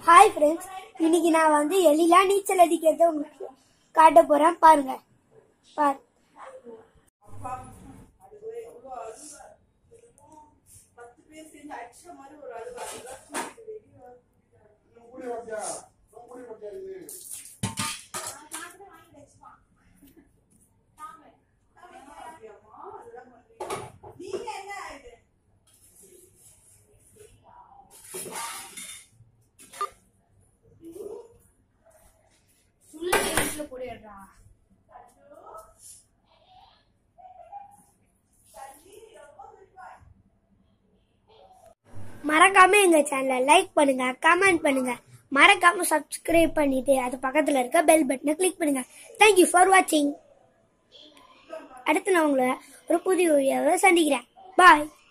hi friends இன்னைக்கு நான் வந்து எலிலாம் நீச்சல் அடிக்கிறத உங்களுக்கு காட்ட போறேன் பாருங்க பார் மறக்காம எங்க சேனலை லைக் பண்ணுங்க கமெண்ட் பண்ணுங்க மறக்காம சப்ஸ்கிரைப் பண்ணிட்டு அது பக்கத்துல இருக்க பெல் பட்டனை கிளிக் பண்ணுங்க தேங்க்யூ ஃபார் வாட்சிங் அடுத்து நான் உங்களை ஒரு புதிய வீடியோவை சந்திக்கிறேன் பாய்